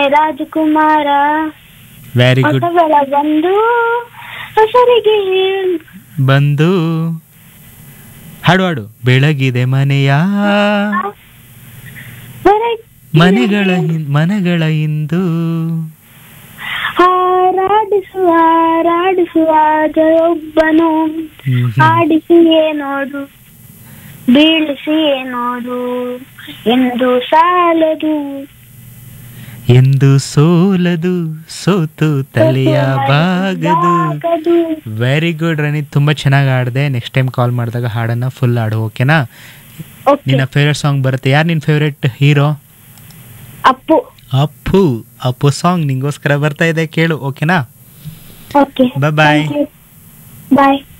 ರಾಜಕುಮಾರ very good ಹೊಸ ಬೆಳ ಬಂದು ಹೊಸರಿಗೆ ಹೇಳು ಬಂದು ಹಾಡು ಹಾಡು ಬೆಳಗಿದೆ ಮನೆಯ ಬೆಳಗ್ಗೆ ಮನೆಗಳ ಹಿಂ- ಮನೆಗಳ ಇಂದು ಹಾರಾಡಿಸುವ ಹಾರಾಡಿಸುವ ಒಬ್ಬನು ಹ್ಮ್ ಹ್ಮ್. ಆಡಿಸಿಯೇ ನೋಡು ಬೀಳಿಸಿಯೇ ನೋಡು ಎಂದು ಸಾಲದು ಎಂದು ಸೋಲದು ಸೋತು ತಲೆಯ ಬಾಗದು ಬಾಗದು. ವೆರಿ ಗುಡ್ ರನಿ ತುಂಬಾ ಚೆನ್ನಾಗಿ ಆಡಿದೆ ನೆಕ್ಸ್ಟ್ ಟೈಮ್ ಕಾಲ್ ಮಾಡಿದಾಗ ಹಾಡನ್ನ ಫುಲ್ ಆಡು ಓಕೆನಾ ಓಕೆ ನಿನ್ನ ಫೇವ್ರೆಟ್ ಸಾಂಗ್ ಬರುತ್ತೆ ಯಾರು ನಿನ್ನ favourite hero Appu Appu Appu song ನಿಂಗೋಸ್ಕರ ಬರ್ತಾ ಇದೆ ಕೇಳು ಓಕೆನಾ ಓಕೆ Bye bye. ಬಾಯ್